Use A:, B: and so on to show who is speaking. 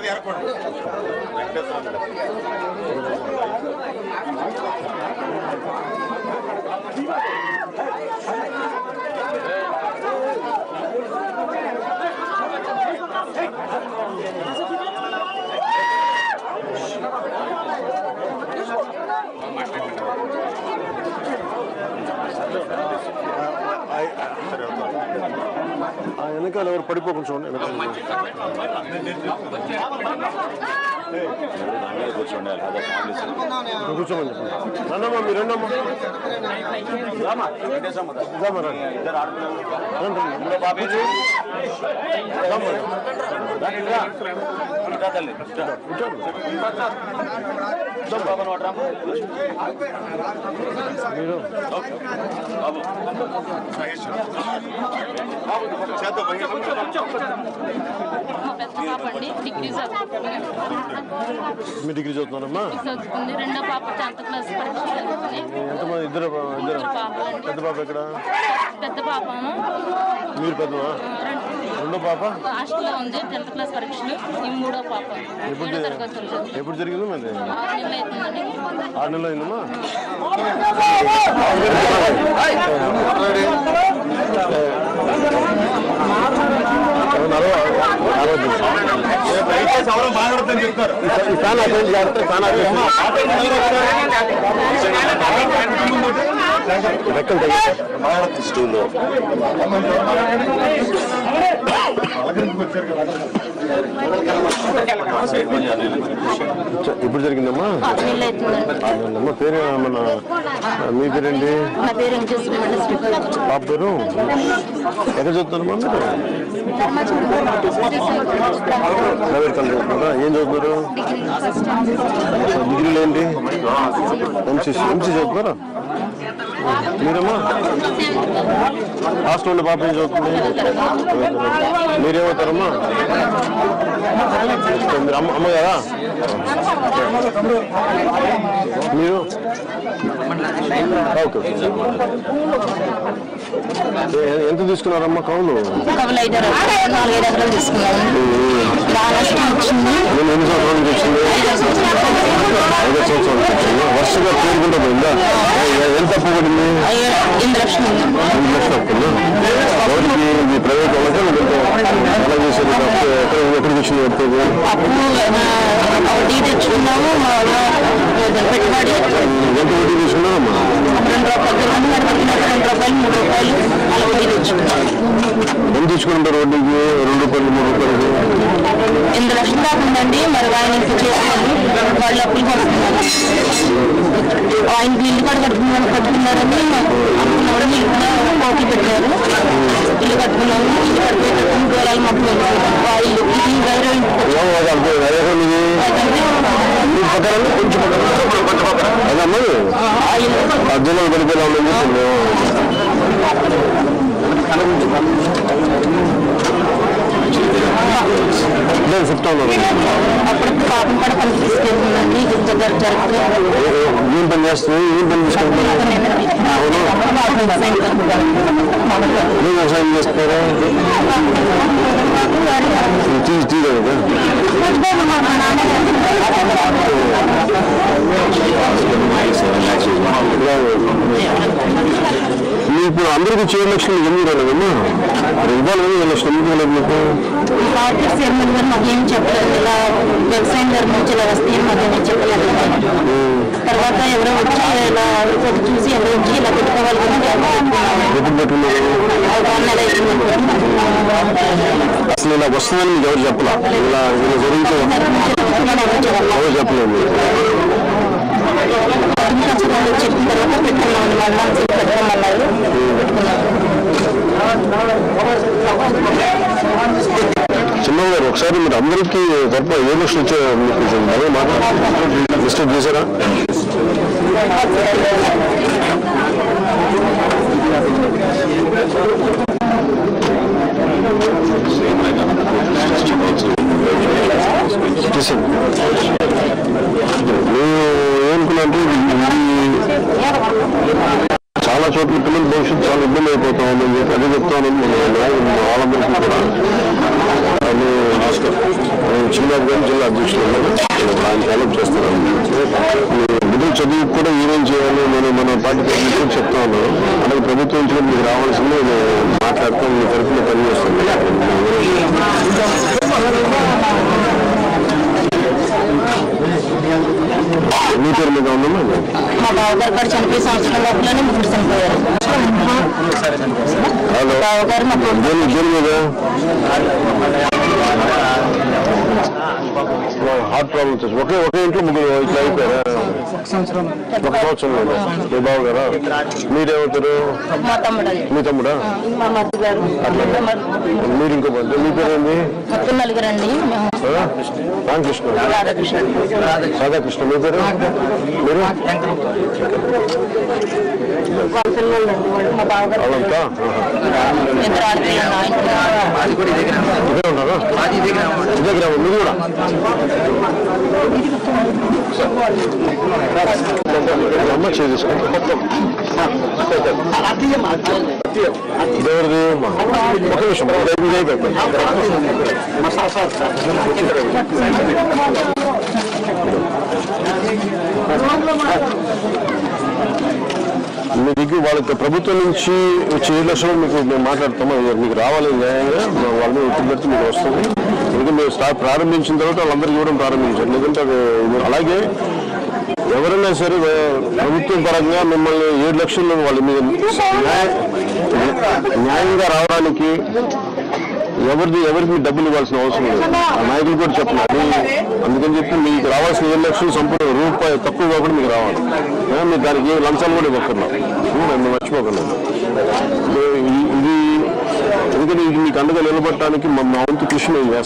A: ఆ వెనకాల ఎవరు పడిపోకుండా చూడండి వెనకాల ఇక్కడ కూర్చోమని చెప్పండి రండమ్మా మీరు రండమ్మా రామా రండి. రండి, రండి. కూర్చో. రామ్మా. కూర్చోండి. మీరు
B: మా పెద్ద పాప అండి డిగ్రీ చదువుతుంది
A: మీ డిగ్రీ చదువుతున్నారమ్మా
B: చదువుతుంది రెండో పాప టెన్త్ క్లాస్ పరీక్ష చదువుతుంది
A: ఎంతమంది ఇద్దరు ఇద్దరు
B: పాపలండి
A: పెద్ద పాప ఎక్కడ
B: పెద్ద పాపను
A: మీరు పెద్దవా రెండో పాప
B: హాస్టల్లో ఉంది టెన్త్ క్లాస్ పరీక్షలు ఈ మూడో పాప
A: ఎప్పుడు
B: ఏడో తరగతి చదువుతుంది
A: ఎప్పుడు జరిగింది మరి
B: ఆరు నెలలు అవుతుందండి
A: ఆరు నెలలు అయిందమ్మా అవును, అరవై- అరవై చెప్తారు ఈ ఫ్యాన్ అటెండ్ చేస్తే ఫ్యాన్ రెక్కలు తగ్గి
C: స్టూల్లో
A: ఇప్పుడు జరిగిందమ్మా
B: ఆరు నెలలు అవుతుందండి
A: అమ్మ పేరు మన మీ పేరేంటి
B: నా పేరు వెంకటేశ్వర
A: పాప పేరు ఎక్కడ చదువుతున్నారమ్మా మీరు ప్రైవేట్ కాలేజ్ చదువుతున్నారా ఏం చదువుతున్నారు డిగ్రీలు ఏంటి ఎంసీసీ ఎంసీ చదువుతున్నారా మీరమ్మా హాస్టల్ ఉండే పాప ఏం చదువుతుంది మీరేమవుతారమ్మా మీరు అమ్మ అమ్మ కదా మీరు ఓకే ఏ- ఎంత తీసుకున్నారమ్మా కౌలు
B: కవులు ఐదు నాలుగైదు ఎకరాలు తీసుకున్నాము బాగా నష్టం వచ్చింది
A: నేను ఎన్ని సంవత్సరాల నుంచి వచ్చింది ఐదో సంవత్సరాల నుంచి వచ్చింది వరుసగా పేరుకుంటా పోయిందా ఏ- ఎంత అప్పు పడింది
B: అయ్యో, ఎనిమిది లక్షలు ఉంది
A: ఎనిమిది లక్షలు అప్పుందా ఎవరికి ఇది ప్రైవేట్ వాళ్ళకి లేదంటే ఎలా చేసేది అప్పు ఎక్కడ ఎక్కడికి వచ్చింది అప్పు ఇది?
B: అప్పు ఆ, వడ్డీ తెచ్చుకున్నాము మా పెట్టుబడి
A: ఎంత వడ్డీ తీసుకున్నారమ్మా
B: రెండు రూపాయలు రెండు రూపాయలు మూడు రూపాయలు అలా వడ్డీ తెచ్చుకున్నాము
A: ఎంత తీసుకుంటారు వడ్డీకి రెండు రూపాయలు మూడు రూపాయలకి
B: ఎనిమిది లక్షలు దాకా ఉందండి మరి ఆయన ఇంక చేసుకోండి వాళ్ళు అప్పులు కడుతున్నారు ఆయన ఇల్లు కూడా కట్టుకున్నారు కట్టుకున్నారని అనుకున్నామని ఇల్లు కూడా పోటీ పెట్టారు ఇల్లు కట్టుకున్నాము ఇల్లు కట్టుకుని దూరాలు మాకు ఆ ఇల్లు ఇది వేరే ఇంటికి
A: ఏమో అది అర్థం కాదు. అదే మీది ఈ పక్కన కొంచెం పక్కన అదమ్మా
B: ఆ ఇల్లు
A: అర్జున పడిపోయినా ఉందని చెప్పింది నేను చెప్తా ఉన్నాను
B: అప్పుడప్పుడు పాపం కూడా పని తీసుకెళ్తుందండి ఇంత జరుగుతుంది
A: ఏం పని చేస్తుంది ఏం పని తీసుకుంటారు మీరు వ్యవసాయం చేస్తారా తీసి తీయలేదు కదా మీకు ఇప్పుడు అందరికీ చేయని లక్షలు ఎందుకు రాలేదమ్మా ఇవ్వాలి ఏడు లక్షలు ఎందుకు రాలేదు మీకు
B: పార్టీ చైర్మన్ గారు మాకేం చెప్పలేదు ఇలా వ్యవసాయం గారి నుంచి ఇలా వస్తే మాకేమీ చెప్పలేదు తర్వాత ఎవరో వచ్చి ఇలా ఒకటి చూసి ఎవరో వచ్చి ఇలా పెట్టుకోవాలి అని చెప్పారు.
A: ఎప్పుడు పెట్టుకున్నారు
B: ఒక నెల అవుతుంది.
A: అసలు ఇలా వస్తుందని మీకు ఎవరు చెప్పలా ఇలా ఇలా జరిగితే
B: నేను ఎవరో చెప్పలేదు.
A: ఎవరు చెప్పలేదు
B: ఇంకా చూడండి, చెప్పిన తర్వాత పెట్టుకున్నాం మళ్ళీ పెట్టుకోమన్నారు
A: చిన్నయ్య గారు ఒకసారి మీరు అందరికీ తప్ప ఏ లక్షలు వచ్చాయో మీకు కొంచెం అదే మాట డిస్టర్బ్ చేశారా చేశాను నేను ఏమనుకున్నా అంటే ఇది చాలా చోట్ల పిల్లల భవిష్యత్తు చాలా ఇబ్బంది అయిపోతా ఉందని చెప్పి అదే చెప్తా ఉన్నాను మన నాయకులు, వాళ్ళందరికీ కూడా అన్ని నేను చిన్నబాబు గారు జిల్లా అధ్యక్షులు ఉన్నాను ఆయన డెవలప్ చేస్తున్నాను బిడ్డలు చదువు కూడా ఏమేం చేయాలి నేను మన పార్టీ ప్రభుత్వం చెప్తా ఉన్నాను అలాగే ప్రభుత్వం నుంచి కూడా మీకు రావాల్సింది నేను మాట్లాడుతూ మీ తరఫున పనిచేస్తాను మీ పేరు మీద ఉందమ్మా
B: మా బావగారు కూడా చనిపోయే సంవత్సరం లోపలనే ముగ్గురు చనిపోయారు
A: హలో
B: బావగారు మా కొడుకు
A: దేని దేని మీద హార్ట్ ప్రాబ్లమ్స్ వచ్చి ఒకే ఒకే ఇంట్లో ముగ్గురు ఇట్లా అయిపోయారా ఒక సంవత్సరం మీ బావ గారా మీరేమవుతారు
B: మా తమ్ముడు అండి
A: మీ తమ్ముడా
B: మా మత్తు గారు
A: మీరు ఇంకో మధ్య మీ పేరేంది
B: మొత్తం నలుగురు అండి మేము
A: ఆ? రామకృష్ణ
B: రాధాకృష్ణ
A: రాధాకృష్ణ మీ పేరు మీరు
B: వాళ్ళ పిల్లలు అండి వాళ్ళు మా బావగారు
A: వాళ్ళంతా
B: ఇద్దరు ఆడపిల్లలు
A: ఇదే ఉన్నారా ఇదే గ్రామం మీరు కూడా అమ్మ చేసుకోండి ఎవరిది ఒక నిమిషం ఇది ఇది అయిపోయింది మీ దగ్గర వాళ్ళకి ప్రభుత్వం నుంచి వచ్చే ఏడు లక్షలు మీకు మేము మాట్లాడతాము అది మీకు రావాలి న్యాయంగా వాళ్ళ మీద ఒత్తిడి పెడితే మీకు వస్తుంది ఎందుకంటే మేము స్టార్ట్ ప్రారంభించిన తర్వాత వాళ్ళందరికీ ఇవ్వడం ప్రారంభించారు ఎందుకంటే అది ఇది అలాగే ఎవరైనా సరే వే- ప్రభుత్వం పరంగా మిమ్మల్ని ఏడు లక్షలు వాళ్ళ మీద న్యాయ- న్యాయంగా రావడానికి ఎవరిది ఎవరికి మీరు డబ్బులు ఇవ్వాల్సిన అవసరం లేదు ఆ నాయకులు కూడా చెప్తున్నారు అందుకని చెప్పి మీకు రావాల్సిన ఏడు లక్షలు సంపూర్ణ రూపాయి తక్కువ కాకుండా మీకు రావాలి ఆ, మీరు దానికి ఏ లంచాలు కూడా ఇవ్వక్కర్లా నన్ను మర్చిపోకండి ఇది ఇది ఎందుకంటే ఇది మీకు అండగా నిలబడటానికి మా మా వంతు కృషి మేము చేస్తాం